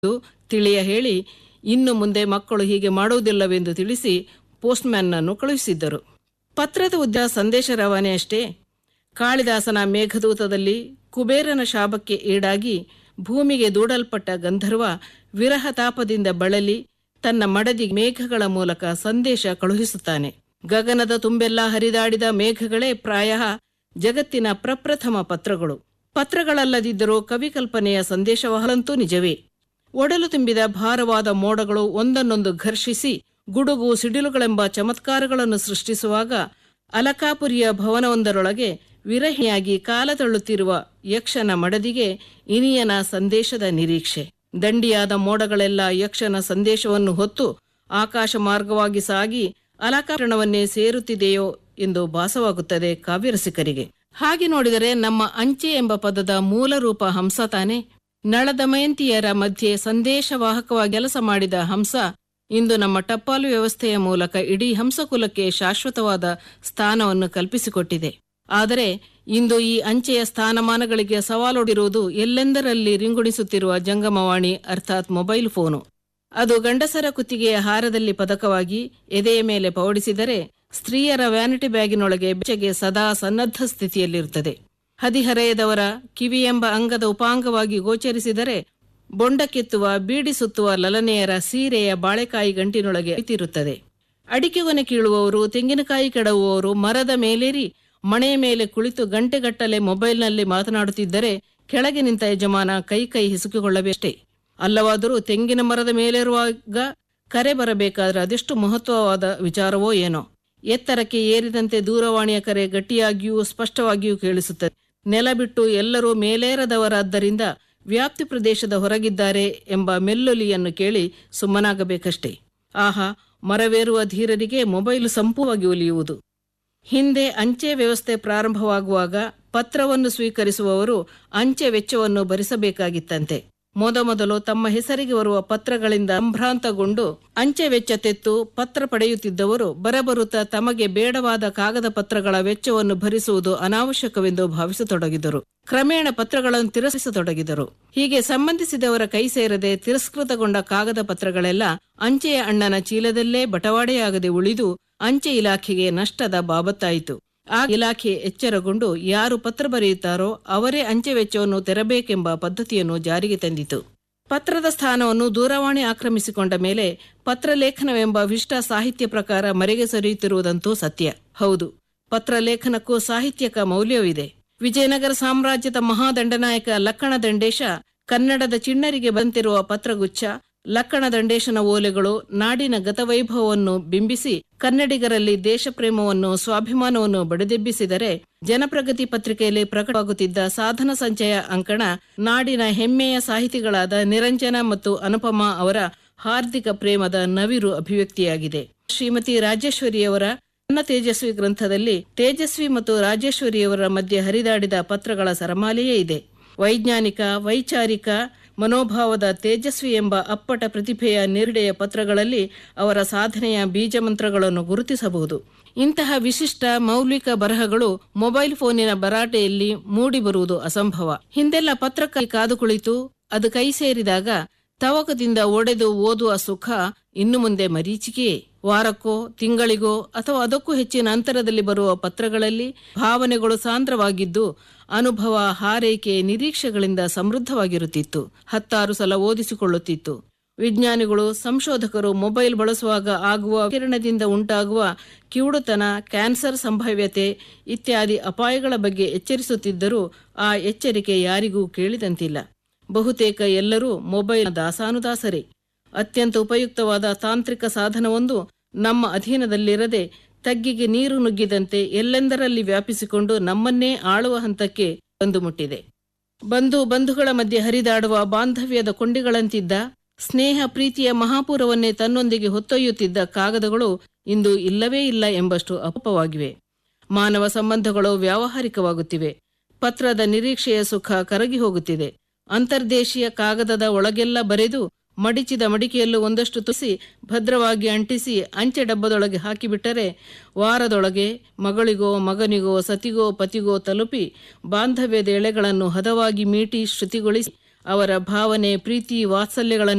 ಎಂದು ತಿಳಿಯ ಹೇಳಿ ಇನ್ನು ಮುಂದೆ ಮಕ್ಕಳು ಹೀಗೆ ಮಾಡುವುದಿಲ್ಲವೆಂದು ತಿಳಿಸಿ ಪೋಸ್ಟ್ಮ್ಯಾನ್ನನ್ನು ಕಳುಹಿಸಿದ್ದರು ಪತ್ರದ ಉದ್ದ ಸಂದೇಶ ರವಾನೆಯಷ್ಟೇ ಕಾಳಿದಾಸನ ಮೇಘದೂತದಲ್ಲಿ ಕುಬೇರನ ಶಾಪಕ್ಕೆ ಈಡಾಗಿ ಭೂಮಿಗೆ ದೂಡಲ್ಪಟ್ಟ ಗಂಧರ್ವ ವಿರಹ ತಾಪದಿಂದ ಬಳಲಿ ತನ್ನ ಮಡದಿ ಮೇಘಗಳ ಮೂಲಕ ಸಂದೇಶ ಕಳುಹಿಸುತ್ತಾನೆ ಗಗನದ ತುಂಬೆಲ್ಲ ಹರಿದಾಡಿದ ಮೇಘಗಳೇ ಪ್ರಾಯ ಜಗತ್ತಿನ ಪ್ರಪ್ರಥಮ ಪತ್ರಗಳು ಪತ್ರಗಳಲ್ಲದಿದ್ದರೂ ಕವಿಕಲ್ಪನೆಯ ಸಂದೇಶವಹಲಂತೂ ನಿಜವೇ ಒಡಲು ತುಂಬಿದ ಭಾರವಾದ ಮೋಡಗಳು ಒಂದನ್ನೊಂದು ಘರ್ಷಿಸಿ ಗುಡುಗು ಸಿಡಿಲುಗಳೆಂಬ ಚಮತ್ಕಾರಗಳನ್ನು ಸೃಷ್ಟಿಸುವಾಗ ಅಲಕಾಪುರಿಯ ಭವನವೊಂದರೊಳಗೆ ವಿರಹಿಯಾಗಿ ಕಾಲ ತಳ್ಳುತ್ತಿರುವ ಯಕ್ಷನ ಮಡದಿಗೆ ಇನಿಯನ ಸಂದೇಶದ ನಿರೀಕ್ಷೆ ದಂಡಿಯಾದ ಮೋಡಗಳೆಲ್ಲ ಯಕ್ಷನ ಸಂದೇಶವನ್ನು ಹೊತ್ತು ಆಕಾಶ ಮಾರ್ಗವಾಗಿ ಸಾಗಿ ಅಲಕಾರಣವನ್ನೇ ಸೇರುತ್ತಿದೆಯೋ ಎಂದು ಭಾಸವಾಗುತ್ತದೆ ಕಾವ್ಯರಸಿಕರಿಗೆ ಹಾಗೆ ನೋಡಿದರೆ ನಮ್ಮ ಅಂಚೆ ಎಂಬ ಪದದ ಮೂಲ ರೂಪ ಹಂಸ ತಾನೆ ನಳದಮಯಂತಿಯರ ಮಧ್ಯೆ ಸಂದೇಶವಾಹಕವಾಗಿ ಕೆಲಸ ಮಾಡಿದ ಹಂಸ ಇಂದು ನಮ್ಮ ಟಪಾಲು ವ್ಯವಸ್ಥೆಯ ಮೂಲಕ ಇಡೀ ಹಂಸಕುಲಕ್ಕೆ ಶಾಶ್ವತವಾದ ಸ್ಥಾನವನ್ನು ಕಲ್ಪಿಸಿಕೊಟ್ಟಿದೆ ಆದರೆ ಇಂದು ಈ ಅಂಚೆಯ ಸ್ಥಾನಮಾನಗಳಿಗೆ ಸವಾಲೊಡಿರುವುದು ಎಲ್ಲೆಂದರಲ್ಲಿ ರಿಂಗುಣಿಸುತ್ತಿರುವ ಜಂಗಮವಾಣಿ ಅರ್ಥಾತ್ ಮೊಬೈಲ್ ಫೋನು ಅದು ಗಂಡಸರ ಕುತ್ತಿಗೆಯ ಹಾರದಲ್ಲಿ ಪದಕವಾಗಿ ಎದೆಯ ಮೇಲೆ ಪವಡಿಸಿದರೆ ಸ್ತ್ರೀಯರ ವ್ಯಾನಿಟಿ ಬ್ಯಾಗಿನೊಳಗೆ ಬೆಚ್ಚಗೆ ಸದಾ ಸನ್ನದ್ಧ ಸ್ಥಿತಿಯಲ್ಲಿರುತ್ತದೆ ಹದಿಹರೆಯದವರ ಕಿವಿಯೆಂಬ ಅಂಗದ ಉಪಾಂಗವಾಗಿ ಗೋಚರಿಸಿದರೆ ಬೊಂಡ ಕೆತ್ತುವ ಬೀಡಿ ಸುತ್ತುವ ಲಲನೆಯರ ಸೀರೆಯ ಬಾಳೆಕಾಯಿ ಗಂಟಿನೊಳಗೆ ಅವಿತಿರುತ್ತದೆ ಅಡಿಕೆಗೊನೆ ಕೀಳುವವರು ತೆಂಗಿನಕಾಯಿ ಕೆಡವುವವರು ಮರದ ಮೇಲೇರಿ ಮಣೆಯ ಮೇಲೆ ಕುಳಿತು ಗಂಟೆಗಟ್ಟಲೆ ಮೊಬೈಲ್ನಲ್ಲಿ ಮಾತನಾಡುತ್ತಿದ್ದರೆ ಕೆಳಗೆ ನಿಂತ ಯಜಮಾನ ಕೈ ಕೈ ಹಿಸುಕಿಕೊಳ್ಳಬೇಕಷ್ಟೇ ಅಲ್ಲವಾದರೂ ತೆಂಗಿನ ಮರದ ಮೇಲೇರುವಾಗ ಕರೆ ಬರಬೇಕಾದ್ರೆ ಅದೆಷ್ಟು ಮಹತ್ವವಾದ ವಿಚಾರವೋ ಏನೋ ಎತ್ತರಕ್ಕೆ ಏರಿದಂತೆ ದೂರವಾಣಿಯ ಕರೆ ಗಟ್ಟಿಯಾಗಿಯೂ ಸ್ಪಷ್ಟವಾಗಿಯೂ ಕೇಳಿಸುತ್ತದೆ ನೆಲ ಬಿಟ್ಟು ಎಲ್ಲರೂ ಮೇಲೇರದವರಾದ್ದರಿಂದ ವ್ಯಾಪ್ತಿ ಪ್ರದೇಶದ ಹೊರಗಿದ್ದಾರೆ ಎಂಬ ಮೆಲ್ಲೊಲಿಯನ್ನು ಕೇಳಿ ಸುಮ್ಮನಾಗಬೇಕಷ್ಟೇ ಆಹಾ ಮರವೇರುವ ಧೀರರಿಗೆ ಮೊಬೈಲು ಸಂಪೂವಾಗಿ ಒಲಿಯುವುದು ಹಿಂದೆ ಅಂಚೆ ವ್ಯವಸ್ಥೆ ಪ್ರಾರಂಭವಾಗುವಾಗ ಪತ್ರವನ್ನು ಸ್ವೀಕರಿಸುವವರು ಅಂಚೆ ವೆಚ್ಚವನ್ನು ಭರಿಸಬೇಕಾಗಿತ್ತಂತೆ ಮೊದಮೊದಲು ತಮ್ಮ ಹೆಸರಿಗೆ ಬರುವ ಪತ್ರಗಳಿಂದ ಸಂಭ್ರಾಂತಗೊಂಡು ಅಂಚೆ ವೆಚ್ಚ ತೆತ್ತು ಪತ್ರ ಪಡೆಯುತ್ತಿದ್ದವರು ಬರಬರುತ್ತಾ ತಮಗೆ ಬೇಡವಾದ ಕಾಗದ ಪತ್ರಗಳ ವೆಚ್ಚವನ್ನು ಭರಿಸುವುದು ಅನಾವಶ್ಯಕವೆಂದು ಭಾವಿಸತೊಡಗಿದರು ಕ್ರಮೇಣ ಪತ್ರಗಳನ್ನು ತಿರಸ್ಕರಿಸತೊಡಗಿದರು ಹೀಗೆ ಸಂಬಂಧಿಸಿದವರ ಕೈ ಸೇರದೆ ತಿರಸ್ಕೃತಗೊಂಡ ಕಾಗದ ಪತ್ರಗಳೆಲ್ಲ ಅಂಚೆಯ ಅಣ್ಣನ ಚೀಲದಲ್ಲೇ ಬಟವಾಡೆಯಾಗದೆ ಉಳಿದು ಅಂಚೆ ಇಲಾಖೆಗೆ ನಷ್ಟದ ಬಾಬತ್ತಾಯಿತು ಆ ಇಲಾಖೆ ಎಚ್ಚರಗೊಂಡು ಯಾರು ಪತ್ರ ಬರೆಯುತ್ತಾರೋ ಅವರೇ ಅಂಚೆ ವೆಚ್ಚವನ್ನು ತೆರಬೇಕೆಂಬ ಪದ್ಧತಿಯನ್ನು ಜಾರಿಗೆ ತಂದಿತು ಪತ್ರದ ಸ್ಥಾನವನ್ನು ದೂರವಾಣಿ ಆಕ್ರಮಿಸಿಕೊಂಡ ಮೇಲೆ ಪತ್ರಲೇಖನವೆಂಬ ವಿಶಿಷ್ಟ ಸಾಹಿತ್ಯ ಪ್ರಕಾರ ಮರೆಗೆ ಸರಿಯುತ್ತಿರುವುದಂತೂ ಸತ್ಯ ಹೌದು ಪತ್ರಲೇಖನಕ್ಕೂ ಸಾಹಿತ್ಯಕ ಮೌಲ್ಯವಿದೆ ವಿಜಯನಗರ ಸಾಮ್ರಾಜ್ಯದ ಮಹಾದಂಡನಾಯಕ ಲಕ್ಕಣ ದಂಡೇಶ ಕನ್ನಡದ ಚಿಣ್ಣರಿಗೆ ಬಂತಿರುವ ಪತ್ರಗುಚ್ಛ ಲಕ್ಕಣ ದಂಡೇಶನ ಓಲೆಗಳು ನಾಡಿನ ಗತವೈಭವವನ್ನು ಬಿಂಬಿಸಿ ಕನ್ನಡಿಗರಲ್ಲಿ ದೇಶಪ್ರೇಮವನ್ನು ಸ್ವಾಭಿಮಾನವನ್ನು ಬಡಿದೆಬ್ಬಿಸಿದರೆ ಜನಪ್ರಗತಿ ಪತ್ರಿಕೆಯಲ್ಲಿ ಪ್ರಕಟವಾಗುತ್ತಿದ್ದ ಸಾಧನ ಸಂಚಯ ಅಂಕಣ ನಾಡಿನ ಹೆಮ್ಮೆಯ ಸಾಹಿತಿಗಳಾದ ನಿರಂಜನ ಮತ್ತು ಅನುಪಮ ಅವರ ಹಾರ್ದಿಕ ಪ್ರೇಮದ ನವಿರು ಅಭಿವ್ಯಕ್ತಿಯಾಗಿದೆ ಶ್ರೀಮತಿ ರಾಜೇಶ್ವರಿಯವರ ನನ್ನ ತೇಜಸ್ವಿ ಗ್ರಂಥದಲ್ಲಿ ತೇಜಸ್ವಿ ಮತ್ತು ರಾಜೇಶ್ವರಿಯವರ ಮಧ್ಯೆ ಹರಿದಾಡಿದ ಪತ್ರಗಳ ಸರಮಾಲೆಯೇ ಇದೆ ವೈಜ್ಞಾನಿಕ ವೈಚಾರಿಕ ಮನೋಭಾವದ ತೇಜಸ್ವಿ ಎಂಬ ಅಪ್ಪಟ ಪ್ರತಿಭೆಯ ನಿರ್ಡೆಯ ಪತ್ರಗಳಲ್ಲಿ ಅವರ ಸಾಧನೆಯ ಬೀಜಮಂತ್ರಗಳನ್ನು ಗುರುತಿಸಬಹುದು ಇಂತಹ ವಿಶಿಷ್ಟ ಮೌಲಿಕ ಬರಹಗಳು ಮೊಬೈಲ್ ಫೋನಿನ ಭರಾಟೆಯಲ್ಲಿ ಮೂಡಿಬರುವುದು ಅಸಂಭವ ಹಿಂದೆಲ್ಲ ಪತ್ರಕ್ಕಾಗಿ ಕಾದು ಕುಳಿತು ಅದು ಕೈ ಸೇರಿದಾಗ ತವಕದಿಂದ ಒಡೆದು ಓದುವ ಸುಖ ಇನ್ನು ಮುಂದೆ ಮರೀಚಿಕೆಯೇ ವಾರಕ್ಕೋ ತಿಂಗಳಿಗೋ ಅಥವಾ ಅದಕ್ಕೂ ಹೆಚ್ಚಿನ ಅಂತರದಲ್ಲಿ ಬರುವ ಪತ್ರಗಳಲ್ಲಿ ಭಾವನೆಗಳು ಸಾಂದ್ರವಾಗಿದ್ದು ಅನುಭವ ಹಾರೈಕೆ ನಿರೀಕ್ಷೆಗಳಿಂದ ಸಮೃದ್ಧವಾಗಿರುತ್ತಿತ್ತು ಹತ್ತಾರು ಸಲ ಓದಿಸಿಕೊಳ್ಳುತ್ತಿತ್ತು ವಿಜ್ಞಾನಿಗಳು ಸಂಶೋಧಕರು ಮೊಬೈಲ್ ಬಳಸುವಾಗ ಆಗುವ ಕಿರಣದಿಂದ ಉಂಟಾಗುವ ಕಿವುಡುತನ ಕ್ಯಾನ್ಸರ್ ಸಂಭಾವ್ಯತೆ ಇತ್ಯಾದಿ ಅಪಾಯಗಳ ಬಗ್ಗೆ ಎಚ್ಚರಿಸುತ್ತಿದ್ದರೂ ಆ ಎಚ್ಚರಿಕೆ ಯಾರಿಗೂ ಕೇಳಿದಂತಿಲ್ಲ ಬಹುತೇಕ ಎಲ್ಲರೂ ಮೊಬೈಲ್ ದಾಸಾನುದಾಸರೇ ಅತ್ಯಂತ ಉಪಯುಕ್ತವಾದ ತಾಂತ್ರಿಕ ಸಾಧನವೊಂದು ನಮ್ಮ ಅಧೀನದಲ್ಲಿರದೆ ತಗ್ಗಿಗೆ ನೀರು ನುಗ್ಗಿದಂತೆ ಎಲ್ಲೆಂದರಲ್ಲಿ ವ್ಯಾಪಿಸಿಕೊಂಡು ನಮ್ಮನ್ನೇ ಆಳುವ ಹಂತಕ್ಕೆ ಬಂದು ಮುಟ್ಟಿದೆ ಬಂಧು ಬಂಧುಗಳ ಮಧ್ಯೆ ಹರಿದಾಡುವ ಬಾಂಧವ್ಯದ ಕೊಂಡಿಗಳಂತಿದ್ದ ಸ್ನೇಹ ಪ್ರೀತಿಯ ಮಹಾಪೂರವನ್ನೇ ತನ್ನೊಂದಿಗೆ ಹೊತ್ತೊಯ್ಯುತ್ತಿದ್ದ ಕಾಗದಗಳು ಇಂದು ಇಲ್ಲವೇ ಇಲ್ಲ ಎಂಬಷ್ಟು ಅಪವಾಗಿವೆ ಮಾನವ ಸಂಬಂಧಗಳು ವ್ಯಾವಹಾರಿಕವಾಗುತ್ತಿವೆ ಪತ್ರದ ನಿರೀಕ್ಷೆಯ ಸುಖ ಕರಗಿ ಹೋಗುತ್ತಿದೆ ಅಂತರ್ದೇಶೀಯ ಕಾಗದದ ಒಳಗೆಲ್ಲ ಬರೆದು ಮಡಿಚಿದ ಮಡಿಕೆಯಲ್ಲೂ ಒಂದಷ್ಟು ತುಸಿ ಭದ್ರವಾಗಿ ಅಂಟಿಸಿ ಅಂಚೆ ಡಬ್ಬದೊಳಗೆ ಹಾಕಿಬಿಟ್ಟರೆ ವಾರದೊಳಗೆ ಮಗಳಿಗೋ ಮಗನಿಗೋ ಸತಿಗೋ ಪತಿಗೋ ತಲುಪಿ ಬಾಂಧವ್ಯದ ಎಳೆಗಳನ್ನು ಹದವಾಗಿ ಮೀಟಿ ಶ್ರುತಿಗೊಳಿಸಿ ಅವರ ಭಾವನೆ ಪ್ರೀತಿ ವಾತ್ಸಲ್ಯಗಳನ್ನು